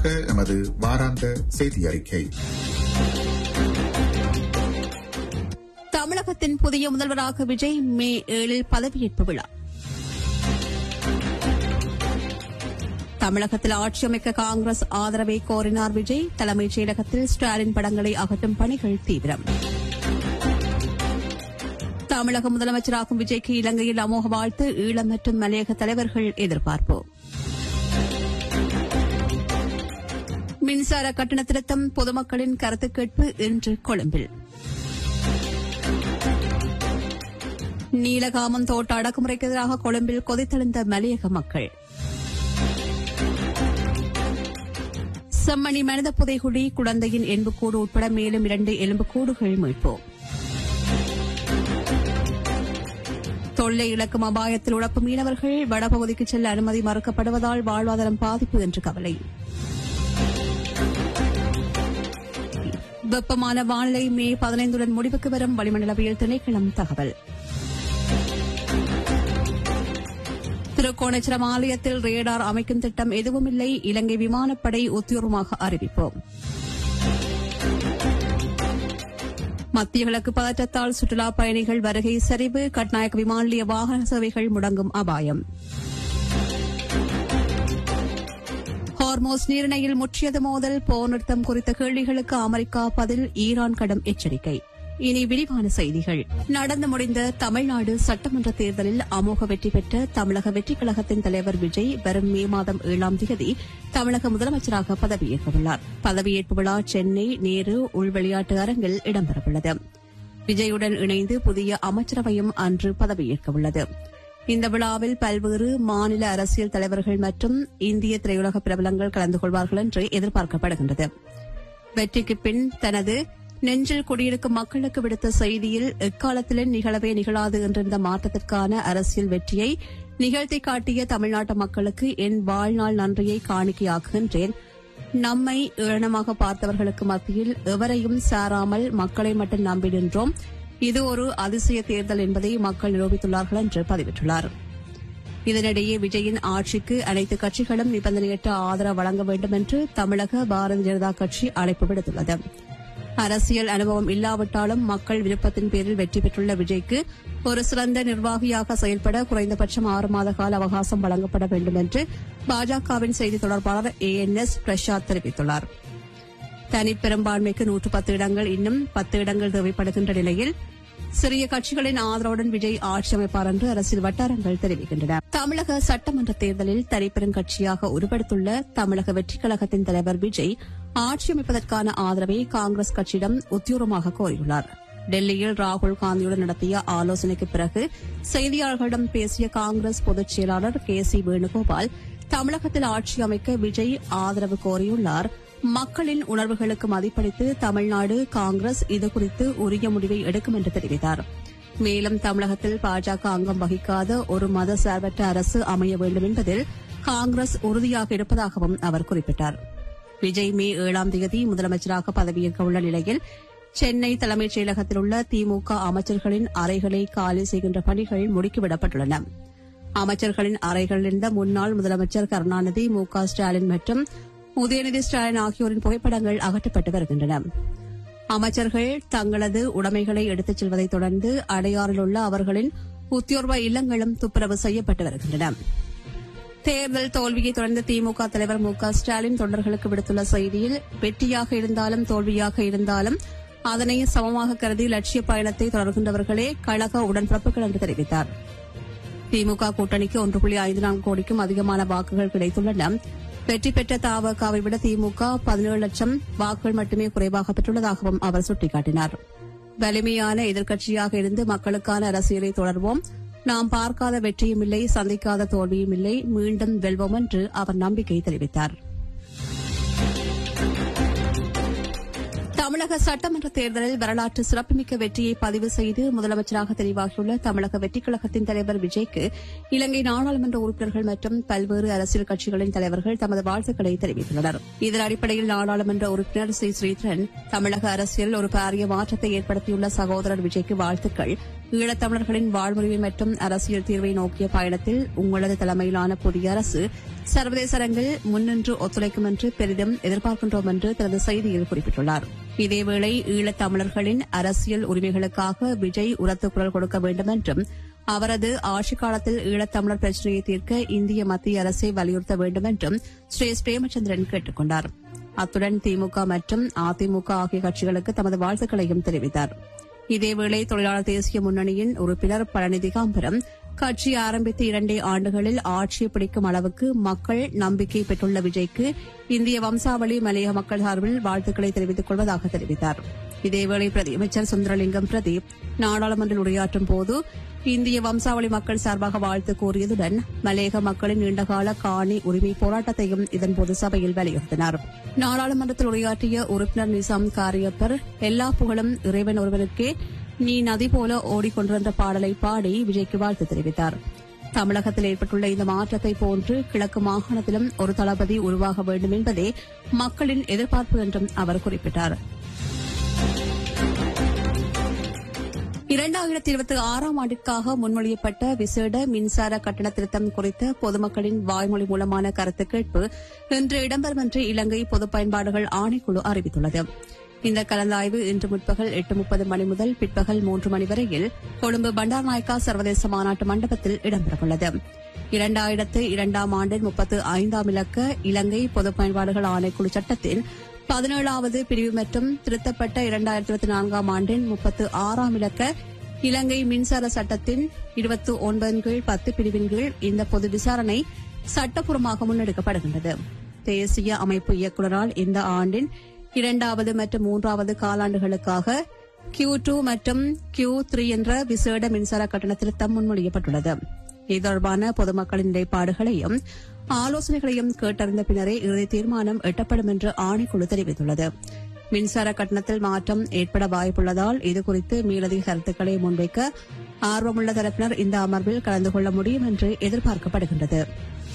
எமது வாராந்த செய்தி அறிக்கை தமிழகத்தின் புதிய முதல்வராக விஜய் மே ஏழில் பதவியேற்பு விழா தமிழகத்தில் ஆட்சி அமைக்க காங்கிரஸ் ஆதரவை கோரினார் விஜய் தலைமைச் செயலகத்தில் ஸ்டாலின் படங்களை அகற்றும் பணிகள் தீவிரம் தமிழக முதலமைச்சராகும் விஜய்க்கு இலங்கையில் அமோக வாழ்த்து ஈழம் மற்றும் மலையக தலைவர்கள் எதிர்பார்ப்பு மின்சார கட்டண திருத்தம் பொதுமக்களின் கருத்து கேட்பு இன்று கொழும்பில் நீலகாமம் தோட்ட அடக்குமுறைக்கு எதிராக கொழும்பில் கொதித்தெழுந்த மலையக மக்கள் செம்மணி மனித புதைகுழி குழந்தையின் எலும்புக்கூடு உட்பட மேலும் இரண்டு எலும்புக்கூடுகள் மீட்பு தொல்லை இழக்கும் அபாயத்தில் உழப்பு மீனவர்கள் வடபகுதிக்கு செல்ல அனுமதி மறுக்கப்படுவதால் வாழ்வாதாரம் பாதிப்பு என்று கவலை வெப்பமான வானிலை மே பதினைந்துடன் முடிவுக்கு வரும் வளிமண்டலவியல் திணைக்களம் தகவல் திருக்கோணேஸ்வரம் ஆலயத்தில் ரேடார் அமைக்கும் திட்டம் எதுவுமில்லை இலங்கை விமானப்படை உத்தியோகமாக அறிவிப்போம் மத்திய கிழக்கு பதற்றத்தால் சுற்றுலாப் பயணிகள் வருகை சரிவு கட்நாயக் விமான நிலைய வாகன சேவைகள் முடங்கும் அபாயம் ஹார்மோஸ் நீரிணையில் முற்றியது மோதல் போர் நிறுத்தம் குறித்த கேள்விகளுக்கு அமெரிக்கா பதில் ஈரான் கடும் எச்சரிக்கை இனி விரிவான செய்திகள் நடந்து முடிந்த தமிழ்நாடு சட்டமன்ற தேர்தலில் அமோக வெற்றி பெற்ற தமிழக வெற்றிக் கழகத்தின் தலைவர் விஜய் வரும் மே மாதம் ஏழாம் தேதி தமிழக முதலமைச்சராக பதவியேற்கவுள்ளார் பதவியேற்பு விழா சென்னை நேரு உள்விளையாட்டு அரங்கில் இடம்பெறவுள்ளது விஜயுடன் இணைந்து புதிய அமைச்சரவையும் அன்று பதவியேற்கவுள்ளது இந்த விழாவில் பல்வேறு மாநில அரசியல் தலைவர்கள் மற்றும் இந்திய திரையுலக பிரபலங்கள் கலந்து கொள்வார்கள் என்று எதிர்பார்க்கப்படுகின்றது வெற்றிக்கு பின் தனது நெஞ்சில் குடியிருக்கும் மக்களுக்கு விடுத்த செய்தியில் எக்காலத்திலும் நிகழவே நிகழாது என்றிருந்த மாற்றத்திற்கான அரசியல் வெற்றியை நிகழ்த்தி காட்டிய தமிழ்நாட்டு மக்களுக்கு என் வாழ்நாள் நன்றியை காணிக்கையாக்குகின்றேன் நம்மை ஏளனமாக பார்த்தவர்களுக்கு மத்தியில் எவரையும் சாராமல் மக்களை மட்டும் நம்பி நின்றோம் இது ஒரு அதிசய தேர்தல் என்பதை மக்கள் நிரூபித்துள்ளார்கள் என்று பதிவிட்டுள்ளார் இதனிடையே விஜயின் ஆட்சிக்கு அனைத்து கட்சிகளும் நிபந்தனையற்ற ஆதரவு வழங்க வேண்டும் என்று தமிழக பாரதிய ஜனதா கட்சி அழைப்பு விடுத்துள்ளது அரசியல் அனுபவம் இல்லாவிட்டாலும் மக்கள் விருப்பத்தின் பேரில் வெற்றி பெற்றுள்ள விஜய்க்கு ஒரு சிறந்த நிர்வாகியாக செயல்பட குறைந்தபட்சம் ஆறு மாத கால அவகாசம் வழங்கப்பட வேண்டும் என்று பாஜகவின் செய்தி தொடர்பாளர் ஏ என் எஸ் பிரசாத் தெரிவித்துள்ளார் தனிப்பெரும்பான்மைக்கு நூற்று பத்து இடங்கள் இன்னும் பத்து இடங்கள் தேவைப்படுகின்ற நிலையில் சிறிய கட்சிகளின் ஆதரவுடன் விஜய் ஆட்சி அமைப்பார் என்று அரசியல் வட்டாரங்கள் தெரிவிக்கின்றன தமிழக சட்டமன்ற தேர்தலில் தனிப்பெரும் கட்சியாக உருவெடுத்துள்ள தமிழக வெற்றிக் கழகத்தின் தலைவர் விஜய் ஆட்சி அமைப்பதற்கான ஆதரவை காங்கிரஸ் கட்சியிடம் உத்தியோகமாக கோரியுள்ளார் டெல்லியில் ராகுல் காந்தியுடன் நடத்திய ஆலோசனைக்கு பிறகு செய்தியாளர்களிடம் பேசிய காங்கிரஸ் பொதுச் செயலாளர் கே சி வேணுகோபால் தமிழகத்தில் ஆட்சி அமைக்க விஜய் ஆதரவு கோரியுள்ளார் மக்களின் உணர்வுகளுக்கு மதிப்பளித்து தமிழ்நாடு காங்கிரஸ் இதுகுறித்து உரிய முடிவை எடுக்கும் என்று தெரிவித்தார் மேலும் தமிழகத்தில் பாஜக அங்கம் வகிக்காத ஒரு மத சார்பற்ற அரசு அமைய வேண்டும் என்பதில் காங்கிரஸ் உறுதியாக இருப்பதாகவும் அவர் குறிப்பிட்டார் விஜய் மே ஏழாம் தேதி முதலமைச்சராக பதவியேற்க உள்ள நிலையில் சென்னை தலைமைச் செயலகத்தில் உள்ள திமுக அமைச்சர்களின் அறைகளை காலி செய்கின்ற பணிகள் முடுக்கிவிடப்பட்டுள்ளன அமைச்சர்களின் அறைகளில் இருந்த முன்னாள் முதலமைச்சர் கருணாநிதி மு க ஸ்டாலின் மற்றும் உதயநிதி ஸ்டாலின் ஆகியோரின் புகைப்படங்கள் அகற்றப்பட்டு வருகின்றன அமைச்சர்கள் தங்களது உடைமைகளை எடுத்துச் செல்வதைத் தொடர்ந்து அடையாறில் உள்ள அவர்களின் உத்தியோர்வ இல்லங்களும் துப்புரவு செய்யப்பட்டு வருகின்றன தேர்தல் தோல்வியை தொடர்ந்து திமுக தலைவர் மு க ஸ்டாலின் தொண்டர்களுக்கு விடுத்துள்ள செய்தியில் வெற்றியாக இருந்தாலும் தோல்வியாக இருந்தாலும் அதனை சமமாக கருதி லட்சிய பயணத்தை தொடர்கின்றவர்களே கழக உடன்பிறப்புகள் என்று தெரிவித்தார் திமுக கூட்டணிக்கு ஒன்று புள்ளி ஐந்து நான்கு கோடிக்கும் அதிகமான வாக்குகள் கிடைத்துள்ளன வெற்றி பெற்ற தவகவை விட திமுக பதினேழு லட்சம் வாக்குகள் மட்டுமே குறைவாக பெற்றுள்ளதாகவும் அவர் சுட்டிக்காட்டினார் வலிமையான எதிர்க்கட்சியாக இருந்து மக்களுக்கான அரசியலை தொடர்வோம் நாம் பார்க்காத வெற்றியும் இல்லை சந்திக்காத தோல்வியும் இல்லை மீண்டும் வெல்வோம் என்று அவர் நம்பிக்கை தெரிவித்தார் தமிழக சட்டமன்ற தேர்தலில் வரலாற்று சிறப்புமிக்க வெற்றியை பதிவு செய்து முதலமைச்சராக தெரிவாகியுள்ள தமிழக வெற்றிக் கழகத்தின் தலைவர் விஜய்க்கு இலங்கை நாடாளுமன்ற உறுப்பினர்கள் மற்றும் பல்வேறு அரசியல் கட்சிகளின் தலைவர்கள் தமது வாழ்த்துக்களை தெரிவித்துள்ளனர் இதன் அடிப்படையில் நாடாளுமன்ற உறுப்பினர் சி ஸ்ரீதரன் தமிழக அரசியல் ஒரு பாரிய மாற்றத்தை ஏற்படுத்தியுள்ள சகோதரர் விஜய்க்கு வாழ்த்துக்கள் ஈழத்தமிழர்களின் வாழ்வுரிமை மற்றும் அரசியல் தீர்வை நோக்கிய பயணத்தில் உங்களது தலைமையிலான புதிய அரசு சர்வதேச அரங்கில் முன்னின்று ஒத்துழைக்கும் என்று பெரிதும் எதிர்பார்க்கின்றோம் என்று தனது செய்தியில் குறிப்பிட்டுள்ளார் இதேவேளை ஈழத்தமிழர்களின் அரசியல் உரிமைகளுக்காக விஜய் உரத்து குரல் கொடுக்க வேண்டும் என்றும் அவரது ஆட்சிக் காலத்தில் ஈழத்தமிழர் பிரச்சினையை தீர்க்க இந்திய மத்திய அரசை வலியுறுத்த வேண்டும் என்றும் ஸ்ரீ பிரேமச்சந்திரன் கேட்டுக் கொண்டார் அத்துடன் திமுக மற்றும் அதிமுக ஆகிய கட்சிகளுக்கு தமது வாழ்த்துக்களையும் தெரிவித்தார் இதேவேளை தொழிலாளர் தேசிய முன்னணியின் உறுப்பினர் பழனி திகாம்பரம் கட்சி ஆரம்பித்த இரண்டே ஆண்டுகளில் ஆட்சியை பிடிக்கும் அளவுக்கு மக்கள் நம்பிக்கை பெற்றுள்ள விஜய்க்கு இந்திய வம்சாவளி மலையக மக்கள் சார்பில் வாழ்த்துக்களை தெரிவித்துக் கொள்வதாக தெரிவித்தார் இதேவேளை பிரதியமைச்சர் சுந்தரலிங்கம் பிரதீப் நாடாளுமன்றில் உரையாற்றும் போது இந்திய வம்சாவளி மக்கள் சார்பாக வாழ்த்து கூறியதுடன் மலையக மக்களின் நீண்டகால காணி உரிமை போராட்டத்தையும் இதன்போது சபையில் வலியுறுத்தினார் நாடாளுமன்றத்தில் உரையாற்றிய உறுப்பினர் நிசாம் காரியப்பர் எல்லா புகழும் இறைவன் ஒருவனுக்கே நீ நதி போல ஓடிக்கொண்டிருந்த பாடலை பாடி விஜய்க்கு வாழ்த்து தெரிவித்தார் தமிழகத்தில் ஏற்பட்டுள்ள இந்த மாற்றத்தை போன்று கிழக்கு மாகாணத்திலும் ஒரு தளபதி உருவாக வேண்டும் என்பதே மக்களின் எதிர்பார்ப்பு என்றும் அவர் குறிப்பிட்டார் இரண்டாயிரத்தி இருபத்தி ஆறாம் ஆண்டிற்காக முன்மொழியப்பட்ட விசேட மின்சார கட்டண திருத்தம் குறித்த பொதுமக்களின் வாய்மொழி மூலமான கருத்து கேட்பு இன்று இடம்பெறும் என்று இலங்கை பொது பயன்பாடுகள் ஆணைக்குழு அறிவித்துள்ளது இந்த கலந்தாய்வு இன்று முற்பகல் எட்டு முப்பது மணி முதல் பிற்பகல் மூன்று மணி வரையில் கொழும்பு பண்டார்நாயக்கா சர்வதேச மாநாட்டு மண்டபத்தில் இடம்பெறவுள்ளது இரண்டாயிரத்து இரண்டாம் ஆண்டின் முப்பத்து ஐந்தாம் இலக்க இலங்கை பொது பயன்பாடுகள் ஆணைக்குழு சட்டத்தின் பதினேழாவது பிரிவு மற்றும் திருத்தப்பட்ட இரண்டாயிரத்தி இருபத்தி நான்காம் ஆண்டின் முப்பத்து ஆறாம் இலக்க இலங்கை மின்சார சட்டத்தின் இருபத்தி ஒன்பதின் கீழ் பத்து பிரிவின் கீழ் இந்த பொது விசாரணை சட்டப்பூர்வமாக முன்னெடுக்கப்படுகின்றது தேசிய அமைப்பு இயக்குநரால் இந்த ஆண்டின் இரண்டாவது மற்றும் மூன்றாவது காலாண்டுகளுக்காக கியூ டூ மற்றும் கியூ த்ரீ என்ற விசேட மின்சார கட்டண திருத்தம் முன்மொழியப்பட்டுள்ளது இது தொடர்பான பொதுமக்களின் நிலைப்பாடுகளையும் ஆலோசனைகளையும் கேட்டறிந்த பின்னரே இறுதி தீர்மானம் எட்டப்படும் என்று ஆணைக்குழு தெரிவித்துள்ளது மின்சார கட்டணத்தில் மாற்றம் ஏற்பட வாய்ப்புள்ளதால் இதுகுறித்து மேலதிக கருத்துக்களை முன்வைக்க ஆர்வமுள்ள தரப்பினர் இந்த அமர்வில் கலந்து கொள்ள முடியும் என்று எதிர்பார்க்கப்படுகின்றது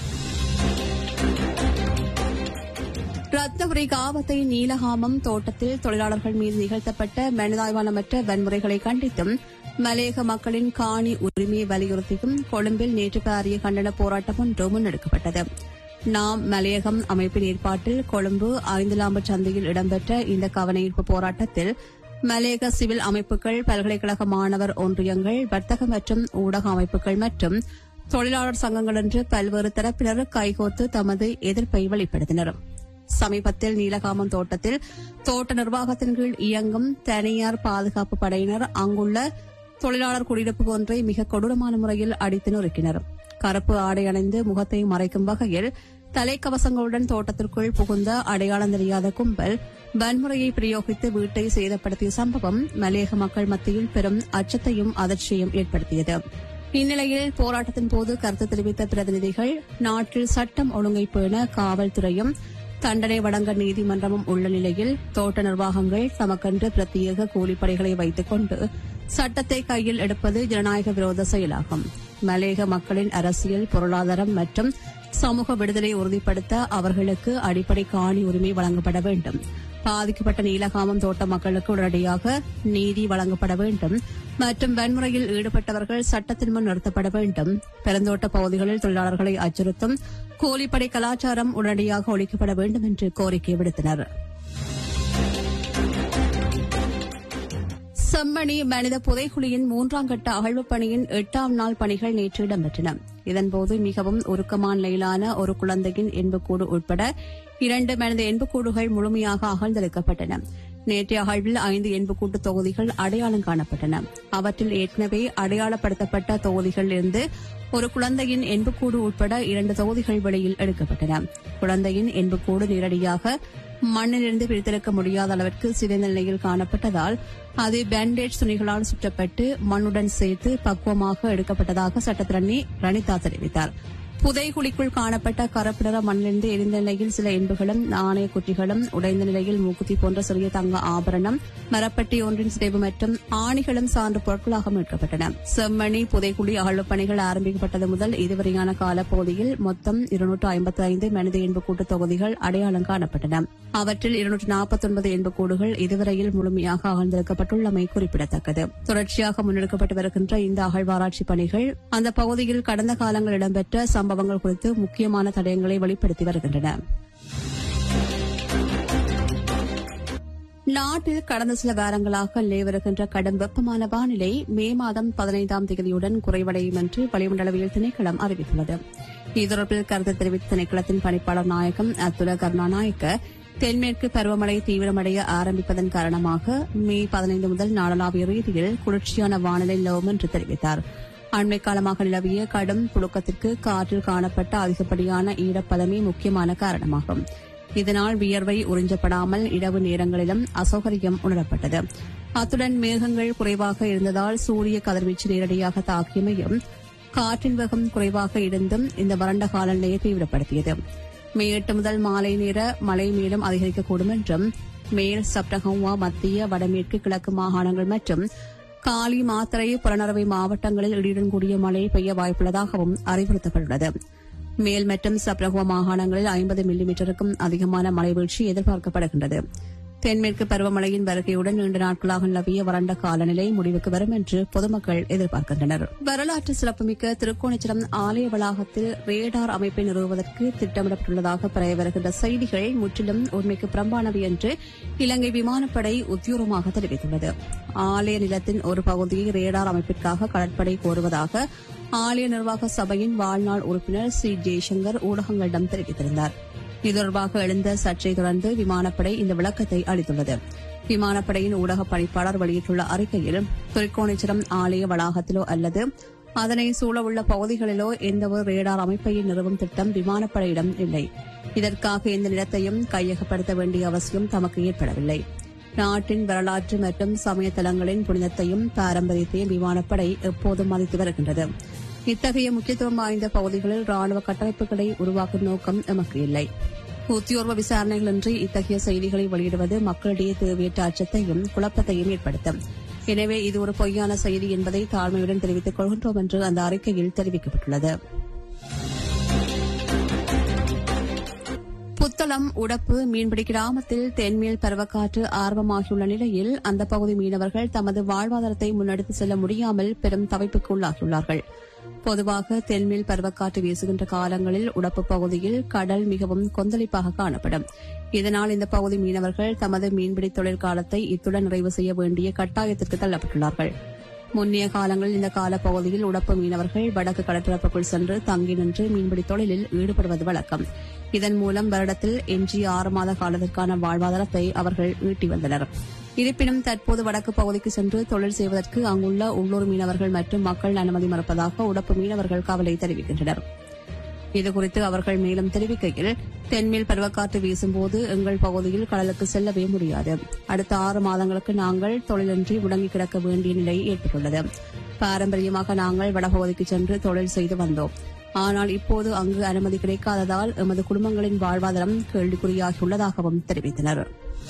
ரத்னபுரி காவத்தை நீலகாமம் தோட்டத்தில் தொழிலாளர்கள் மீது நிகழ்த்தப்பட்ட மனிதாய்வானமற்ற வன்முறைகளை கண்டித்தும் மலையக மக்களின் காணி உரிமையை வலியுறுத்தியும் கொழும்பில் நேற்று பாரிய கண்டன போராட்டம் ஒன்று முன்னெடுக்கப்பட்டது நாம் மலையகம் அமைப்பின் ஏற்பாட்டில் கொழும்பு ஐந்தலாம்பு சந்தையில் இடம்பெற்ற இந்த கவனஈர்ப்பு போராட்டத்தில் மலையக சிவில் அமைப்புகள் பல்கலைக்கழக மாணவர் ஒன்றியங்கள் வர்த்தக மற்றும் ஊடக அமைப்புகள் மற்றும் தொழிலாளர் சங்கங்கள் என்று பல்வேறு தரப்பினர் கைகோர்த்து தமது எதிர்ப்பை வெளிப்படுத்தினர் சமீபத்தில் நீலகாமம் தோட்டத்தில் தோட்ட நிர்வாகத்தின் கீழ் இயங்கும் தனியார் பாதுகாப்பு படையினர் அங்குள்ள தொழிலாளர் குடியிருப்பு ஒன்றை மிக கொடூரமான முறையில் அடித்து நொறுக்கினர் கருப்பு ஆடை அணிந்து முகத்தை மறைக்கும் வகையில் தலைக்கவசங்களுடன் தோட்டத்திற்குள் புகுந்த அடையாளம் தெரியாத கும்பல் வன்முறையை பிரயோகித்து வீட்டை சேதப்படுத்திய சம்பவம் மலையக மக்கள் மத்தியில் பெரும் அச்சத்தையும் அதிர்ச்சியையும் ஏற்படுத்தியது இந்நிலையில் போராட்டத்தின் போது கருத்து தெரிவித்த பிரதிநிதிகள் நாட்டில் சட்டம் ஒழுங்கை பேண காவல்துறையும் தண்டனை வழங்க நீதிமன்றமும் உள்ள நிலையில் தோட்ட நிர்வாகங்கள் தமக்கென்று பிரத்யேக கூலிப்படைகளை வைத்துக் கொண்டு சட்டத்தை கையில் எடுப்பது ஜனநாயக விரோத செயலாகும் மலேக மக்களின் அரசியல் பொருளாதாரம் மற்றும் சமூக விடுதலை உறுதிப்படுத்த அவர்களுக்கு அடிப்படை காணி உரிமை வழங்கப்பட வேண்டும் பாதிக்கப்பட்ட நீலகாமம் தோட்ட மக்களுக்கு உடனடியாக நீதி வழங்கப்பட வேண்டும் மற்றும் வன்முறையில் ஈடுபட்டவர்கள் சட்டத்தின் முன் நிறுத்தப்பட வேண்டும் பெருந்தோட்ட பகுதிகளில் தொழிலாளர்களை அச்சுறுத்தும் கூலிப்படை கலாச்சாரம் உடனடியாக ஒழிக்கப்பட வேண்டும் என்று கோரிக்கை விடுத்தனர் செம்மணி மனித புதைக்குழியின் மூன்றாம் கட்ட அகழ்வுப் பணியின் எட்டாம் நாள் பணிகள் நேற்று இடம்பெற்றன இதன்போது மிகவும் உருக்கமான நிலையிலான ஒரு குழந்தையின் எண்புக்கூடு உட்பட இரண்டு மனித எண்புக்கூடுகள் முழுமையாக அகழ்ந்தெடுக்கப்பட்டன நேற்றைய அகழ்வில் ஐந்து எண்புக்கூட்டு தொகுதிகள் அடையாளம் காணப்பட்டன அவற்றில் ஏற்கனவே அடையாளப்படுத்தப்பட்ட தொகுதிகளில் இருந்து ஒரு குழந்தையின் எண்புக்கூடு உட்பட இரண்டு தொகுதிகள் வெளியில் எடுக்கப்பட்டன குழந்தையின் எண்புக்கூடு நேரடியாக மண்ணிலிருந்து பிரித்தெடுக்க முடியாத அளவிற்கு சிதைந்த நிலையில் காணப்பட்டதால் அது பேண்டேஜ் துணிகளால் சுற்றப்பட்டு மண்ணுடன் சேர்த்து பக்குவமாக எடுக்கப்பட்டதாக சட்டத்திரணி ரணிதா தெரிவித்தார் புதைகுழிக்குள் காணப்பட்ட கருப்பிடர மண்ணிலிருந்து எரிந்த நிலையில் சில எண்புகளும் நாணய குட்டிகளும் உடைந்த நிலையில் மூக்குத்தி போன்ற சிறிய தங்க ஆபரணம் மரப்பட்டி ஒன்றின் சிதைவு மற்றும் ஆணிகளும் சான்று பொருட்களாக மீட்கப்பட்டன செம்மணி புதைக்குழி அகழ்வுப் பணிகள் ஆரம்பிக்கப்பட்டது முதல் இதுவரையான காலப்பகுதியில் மொத்தம் இருநூற்று ஐம்பத்தி ஐந்து மனித எண்புக்கூட்டு தொகுதிகள் அடையாளம் காணப்பட்டன அவற்றில் இருநூற்று நாற்பத்தொன்பது எண்புக்கூடுகள் இதுவரையில் முழுமையாக அகழ்ந்தெடுக்கப்பட்டுள்ளமை குறிப்பிடத்தக்கது தொடர்ச்சியாக முன்னெடுக்கப்பட்டு வருகின்ற இந்த அகழ்வாராய்ச்சி பணிகள் அந்த பகுதியில் கடந்த காலங்களில் இடம்பெற்ற சம்பவங்கள் குறித்து முக்கியமான தடயங்களை வெளிப்படுத்தி வருகின்றன நாட்டில் கடந்த சில வாரங்களாக நிலை வருகின்ற கடும் வெப்பமான வானிலை மே மாதம் பதினைந்தாம் தேதியுடன் குறைவடையும் என்று வளிமண்டலவியல் திணைக்களம் அறிவித்துள்ளது இது தொடர்பில் கருத்து தெரிவித்த திணைக்களத்தின் பணிப்பாளர் நாயகம் அத்துல கருணாநாயக்க தென்மேற்கு பருவமழை தீவிரமடைய ஆரம்பிப்பதன் காரணமாக மே பதினைந்து முதல் நாடளாவிய ரீதியில் குளிர்ச்சியான வானிலை நிலவும் என்று தெரிவித்தார் அண்மை காலமாக நிலவிய கடும் புழுக்கத்திற்கு காற்றில் காணப்பட்ட அதிகப்படியான ஈரப்பதமே முக்கியமான காரணமாகும் இதனால் வியர்வை உறிஞ்சப்படாமல் இரவு நேரங்களிலும் அசௌகரியம் உணரப்பட்டது அத்துடன் மேகங்கள் குறைவாக இருந்ததால் சூரிய கதிர்வீச்சு நேரடியாக தாக்கியமையும் காற்றின் வேகம் குறைவாக இருந்தும் இந்த வறண்ட காலநிலையை தீவிரப்படுத்தியது மே எட்டு முதல் மாலை நேர மழை மேலும் அதிகரிக்கக்கூடும் என்றும் மேல் சப்டகம்வா மத்திய வடமேற்கு கிழக்கு மாகாணங்கள் மற்றும் காலி மாத்தறை புலனறுவை மாவட்டங்களில் இடியுடன் கூடிய மழை பெய்ய வாய்ப்புள்ளதாகவும் அறிவுறுத்தப்பட்டுள்ளது மேல் மற்றும் சப்ரகுவா மாகாணங்களில் ஐம்பது மில்லிமீட்டருக்கும் அதிகமான மழை வீழ்ச்சி எதிர்பார்க்கப்படுகின்றது தென்மேற்கு பருவமழையின் வருகையுடன் நீண்ட நாட்களாக நிலவிய வறண்ட காலநிலை முடிவுக்கு வரும் என்று பொதுமக்கள் எதிர்பார்க்கின்றனர் வரலாற்று சிறப்புமிக்க திருக்கோணேச்சரம் ஆலய வளாகத்தில் ரேடார் அமைப்பை நிறுவுவதற்கு திட்டமிடப்பட்டுள்ளதாக பரவி வருகின்ற செய்திகள் முற்றிலும் உண்மைக்கு புறம்பானவை என்று இலங்கை விமானப்படை உத்தியோகமாக தெரிவித்துள்ளது ஆலய நிலத்தின் ஒரு பகுதியை ரேடார் அமைப்பிற்காக கடற்படை கோருவதாக ஆலய நிர்வாக சபையின் வாழ்நாள் உறுப்பினர் சி ஜெய்சங்கர் ஊடகங்களிடம் தெரிவித்திருந்தார் இது தொடர்பாக எழுந்த சர்ச்சை தொடர்ந்து விமானப்படை இந்த விளக்கத்தை அளித்துள்ளது விமானப்படையின் ஊடக பணிப்பாளர் வெளியிட்டுள்ள அறிக்கையில் திருக்கோணேச்சரம் ஆலய வளாகத்திலோ அல்லது அதனை சூழவுள்ள பகுதிகளிலோ எந்தவொரு ரேடார் அமைப்பையும் நிறுவும் திட்டம் விமானப்படையிடம் இல்லை இதற்காக எந்த நிலத்தையும் கையகப்படுத்த வேண்டிய அவசியம் தமக்கு ஏற்படவில்லை நாட்டின் வரலாற்று மற்றும் சமய தலங்களின் புனிதத்தையும் பாரம்பரியத்தையும் விமானப்படை எப்போதும் மதித்து வருகின்றது இத்தகைய முக்கியத்துவம் வாய்ந்த பகுதிகளில் ராணுவ கட்டமைப்புகளை உருவாக்கும் நோக்கம் எமக்கு இல்லை உத்தியோர்வ விசாரணைகளின்றி இத்தகைய செய்திகளை வெளியிடுவது மக்களிடையே தேவையற்ற அச்சத்தையும் குழப்பத்தையும் ஏற்படுத்தும் எனவே இது ஒரு பொய்யான செய்தி என்பதை தாழ்மையுடன் தெரிவித்துக் கொள்கின்றோம் என்று அந்த அறிக்கையில் தெரிவிக்கப்பட்டுள்ளது புத்தளம் உடப்பு மீன்பிடி கிராமத்தில் தென்மேல் பருவக்காற்று ஆர்வமாகியுள்ள நிலையில் அந்த பகுதி மீனவர்கள் தமது வாழ்வாதாரத்தை முன்னெடுத்து செல்ல முடியாமல் பெரும் தவிப்புக்கு உள்ளாகியுள்ளார்கள் பொதுவாக தென்மேல் பருவக்காற்று வீசுகின்ற காலங்களில் உடப்பு பகுதியில் கடல் மிகவும் கொந்தளிப்பாக காணப்படும் இதனால் இந்த பகுதி மீனவர்கள் தமது மீன்பிடி தொழிற்காலத்தை இத்துடன் நிறைவு செய்ய வேண்டிய கட்டாயத்திற்கு தள்ளப்பட்டுள்ளார்கள் முன்னைய காலங்களில் இந்த காலப்பகுதியில் உடப்பு மீனவர்கள் வடக்கு கடற்பரப்புக்குள் சென்று தங்கி நின்று மீன்பிடி தொழிலில் ஈடுபடுவது வழக்கம் இதன் மூலம் வருடத்தில் எஞ்சிய ஆறு மாத காலத்திற்கான வாழ்வாதாரத்தை அவர்கள் ஈட்டி வந்தனர் இருப்பினும் தற்போது வடக்கு பகுதிக்கு சென்று தொழில் செய்வதற்கு அங்குள்ள உள்ளூர் மீனவர்கள் மற்றும் மக்கள் அனுமதி மறுப்பதாக உடப்பு மீனவர்கள் கவலை தெரிவிக்கின்றனர் இதுகுறித்து அவர்கள் மேலும் தெரிவிக்கையில் தென்மேல் பருவக்காற்று வீசும்போது எங்கள் பகுதியில் கடலுக்கு செல்லவே முடியாது அடுத்த ஆறு மாதங்களுக்கு நாங்கள் தொழிலின்றி முடங்கி கிடக்க வேண்டிய நிலை ஏற்பட்டுள்ளது பாரம்பரியமாக நாங்கள் வடபகுதிக்கு சென்று தொழில் செய்து வந்தோம் ஆனால் இப்போது அங்கு அனுமதி கிடைக்காததால் எமது குடும்பங்களின் வாழ்வாதாரம் கேள்விக்குறியாகியுள்ளதாகவும் தெரிவித்தனா்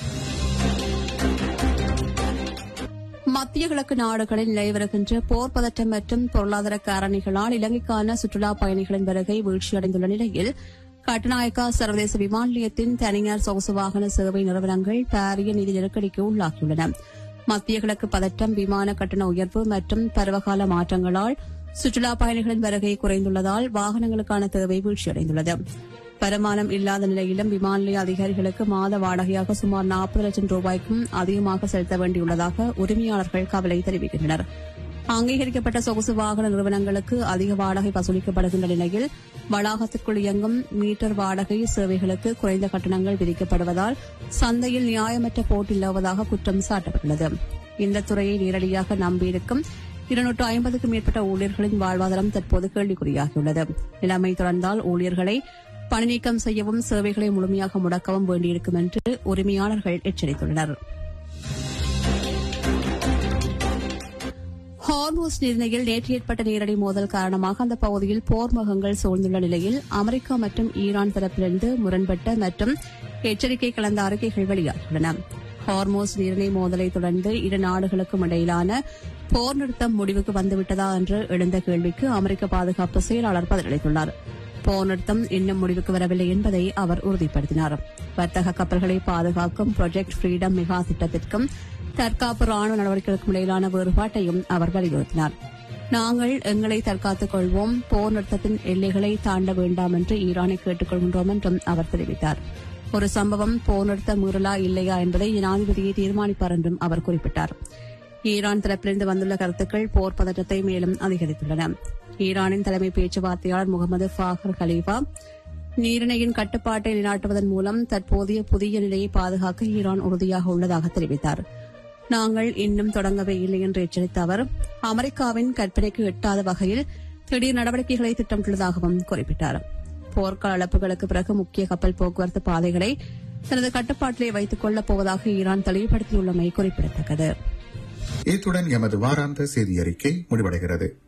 மத்திய கிழக்கு நாடுகளில் நிலை வருகின்ற போர் பதட்டம் மற்றும் பொருளாதார காரணிகளால் இலங்கைக்கான சுற்றுலா பயணிகளின் வருகை வீழ்ச்சியடைந்துள்ள நிலையில் கட்டுநாயக்கா சர்வதேச விமான நிலையத்தின் தனியார் சொகுசு வாகன சேவை நிறுவனங்கள் பாரிய நிதி நெருக்கடிக்கு உள்ளாகியுள்ளன மத்திய கிழக்கு பதட்டம் விமான கட்டண உயர்வு மற்றும் பருவகால மாற்றங்களால் சுற்றுலா பயணிகளின் வருகை குறைந்துள்ளதால் வாகனங்களுக்கான தேவை வீழ்ச்சியடைந்துள்ளது வருமானம் இல்லாத நிலையிலும் விமான நிலைய அதிகாரிகளுக்கு மாத வாடகையாக சுமார் நாற்பது லட்சம் ரூபாய்க்கும் அதிகமாக செலுத்த வேண்டியுள்ளதாக உரிமையாளர்கள் கவலை தெரிவிக்கின்றனர் அங்கீகரிக்கப்பட்ட சொகுசு வாகன நிறுவனங்களுக்கு அதிக வாடகை வசூலிக்கப்படுகின்ற நிலையில் வளாகத்திற்குள் இயங்கும் மீட்டர் வாடகை சேவைகளுக்கு குறைந்த கட்டணங்கள் விதிக்கப்படுவதால் சந்தையில் நியாயமற்ற போட்டி நிலவுவதாக குற்றம் சாட்டப்பட்டுள்ளது இந்த துறையை நேரடியாக நம்பியிருக்கும் இருநூற்று ஐம்பதுக்கும் மேற்பட்ட ஊழியர்களின் வாழ்வாதாரம் தற்போது கேள்விக்குறியாகியுள்ளது நிலைமை தொடர்ந்தால் ஊழியர்களை பணிநீக்கம் செய்யவும் சேவைகளை முழுமையாக முடக்கவும் வேண்டியிருக்கும் என்று உரிமையாளர்கள் எச்சரித்துள்ளனர் ஹார்மோஸ் நீர்நிலையில் நேற்று ஏற்பட்ட நேரடி மோதல் காரணமாக அந்த பகுதியில் போர் முகங்கள் சூழ்ந்துள்ள நிலையில் அமெரிக்கா மற்றும் ஈரான் தரப்பிலிருந்து முரண்பட்ட மற்றும் எச்சரிக்கை கலந்த அறிக்கைகள் வெளியாகியுள்ளன ஹார்மோஸ் நீரிணை மோதலை தொடர்ந்து இரு நாடுகளுக்கும் இடையிலான போர் நிறுத்தம் முடிவுக்கு வந்துவிட்டதா என்று எழுந்த கேள்விக்கு அமெரிக்க பாதுகாப்பு செயலாளர் பதிலளித்துள்ளார் போர் நிறுத்தம் இன்னும் முடிவுக்கு வரவில்லை என்பதை அவர் உறுதிப்படுத்தினார் வர்த்தக கப்பல்களை பாதுகாக்கும் ப்ராஜெக்ட் ஃப்ரீடம் மெகா திட்டத்திற்கும் தற்காப்பு ராணுவ நடவடிக்கைகளுக்கும் இடையிலான வேறுபாட்டையும் அவர் வலியுறுத்தினார் நாங்கள் எங்களை தற்காத்துக் கொள்வோம் போர் நிறுத்தத்தின் எல்லைகளை தாண்ட வேண்டாம் என்று ஈரானை கேட்டுக் கொள்கின்றோம் என்றும் அவர் தெரிவித்தார் ஒரு சம்பவம் போர் நிறுத்த மீறலா இல்லையா என்பதை ஜனாதிபதியை தீர்மானிப்பார் என்றும் அவர் குறிப்பிட்டார் ஈரான் தரப்பிலிருந்து வந்துள்ள கருத்துக்கள் போர் பதற்றத்தை மேலும் அதிகரித்துள்ளன ஈரானின் தலைமை பேச்சுவார்த்தையாளர் முகமது ஃபாகர் கலீஃபா நீரிணையின் கட்டுப்பாட்டை நிலைநாட்டுவதன் மூலம் தற்போதைய புதிய நிலையை பாதுகாக்க ஈரான் உறுதியாக உள்ளதாக தெரிவித்தார் நாங்கள் இன்னும் தொடங்கவே இல்லை என்று எச்சரித்த அவர் அமெரிக்காவின் கற்பனைக்கு எட்டாத வகையில் திடீர் நடவடிக்கைகளை திட்டமிட்டுள்ளதாகவும் குறிப்பிட்டார் போர்க்கால இழப்புகளுக்கு பிறகு முக்கிய கப்பல் போக்குவரத்து பாதைகளை தனது கட்டுப்பாட்டிலே வைத்துக் கொள்ளப் போவதாக ஈரான் தெளிவுபடுத்தியுள்ளமை குறிப்பிடத்தக்கது இத்துடன் எமது வாராந்த செய்தி அறிக்கை முடிவடைகிறது